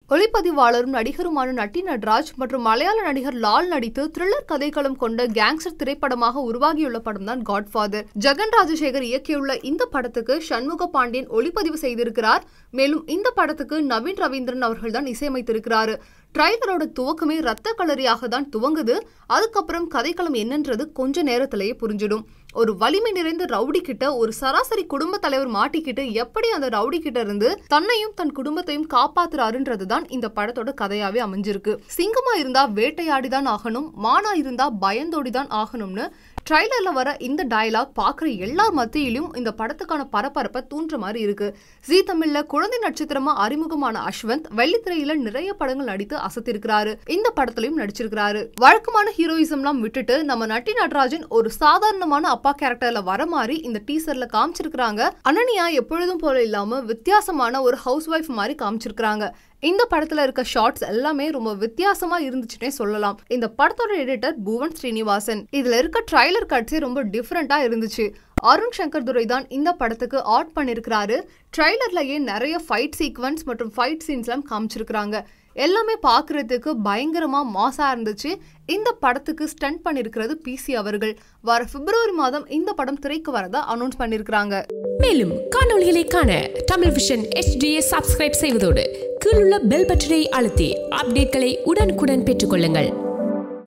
ஒளிப்பதிவாளரும் நடிகருமான நட்டி நட்ராஜ் மற்றும் மலையாள நடிகர் லால் நடித்து த்ரில்லர் கதைக்களம் கொண்ட கேங்ஸ்டர் திரைப்படமாக உருவாகியுள்ள படம் தான் காட்ஃபாதர் ஜெகன் ராஜசேகர் இயக்கியுள்ள இந்த படத்துக்கு சண்முக பாண்டியன் ஒளிப்பதிவு செய்திருக்கிறார் மேலும் இந்த படத்துக்கு நவீன் ரவீந்திரன் அவர்கள் தான் இசையமைத்திருக்கிறாரு ட்ரைலரோட துவக்கமே ரத்த கலரியாக தான் துவங்குது அதுக்கப்புறம் கதைக்களம் என்னன்றது கொஞ்ச நேரத்திலேயே புரிஞ்சிடும் ஒரு வலிமை நிறைந்த ரவுடி கிட்ட ஒரு சராசரி குடும்ப தலைவர் மாட்டிக்கிட்டு எப்படி அந்த ரவுடி கிட்ட இருந்து தன்னையும் தன் குடும்பத்தையும் காப்பாத்துறாருன்றதுதான் இந்த படத்தோட கதையாவே அமைஞ்சிருக்கு சிங்கமா இருந்தா வேட்டையாடிதான் ஆகணும் மானா இருந்தா பயந்தோடிதான் ஆகணும்னு ட்ரைலர்ல வர இந்த டயலாக் பாக்குற எல்லார் மத்தியிலும் இந்த படத்துக்கான பரபரப்பை தூண்டுற மாதிரி இருக்கு ஜி தமிழ்ல குழந்தை நட்சத்திரமா அறிமுகமான அஸ்வந்த் வெள்ளித்திரையில நிறைய படங்கள் நடித்து அசத்திருக்கிறாரு இந்த படத்துலயும் நடிச்சிருக்கிறாரு வழக்கமான ஹீரோயிசம்லாம் விட்டுட்டு நம்ம நட்டி நடராஜன் ஒரு சாதாரணமான அப்பா கேரக்டர்ல வர மாதிரி இந்த டீசர்ல காமிச்சிருக்கிறாங்க அனன்யா எப்பொழுதும் போல இல்லாம வித்தியாசமான ஒரு ஹவுஸ் ஒய்ஃப் மாதிரி காமிச்சிருக்கிறாங்க இந்த படத்துல இருக்க ஷார்ட்ஸ் எல்லாமே ரொம்ப வித்தியாசமா இருந்துச்சுன்னே சொல்லலாம் இந்த படத்தோட எடிட்டர் புவன் ஸ்ரீனிவாசன் இதுல இருக்க ட்ரைலர் கட்ஸே ரொம்ப டிஃப்ரெண்டா இருந்துச்சு அருண் சங்கர் துரை தான் இந்த படத்துக்கு ஆட் பண்ணிருக்கிறாரு ட்ரைலர்லயே நிறைய ஃபைட் சீக்வன்ஸ் மற்றும் ஃபைட் சீன்ஸ்லாம் காமிச்சிருக்கிறாங்க எல்லாமே பார்க்கறதுக்கு பயங்கரமா மாசா இருந்துச்சு இந்த படத்துக்கு ஸ்டண்ட் பண்ணிருக்கிறது பிசி அவர்கள் வர பிப்ரவரி மாதம் இந்த படம் திரைக்கு வரதா அனௌன்ஸ் பண்ணிருக்கிறாங்க மேலும் காணொளிகளை காண தமிழ் விஷன் HDயை சப்ஸ்கிரைப் செய்வதோடு கீழுள்ள பெல் பட்டனை அழுத்தி அப்டேட்களை உடனுக்குடன் பெற்றுக்கொள்ளுங்கள்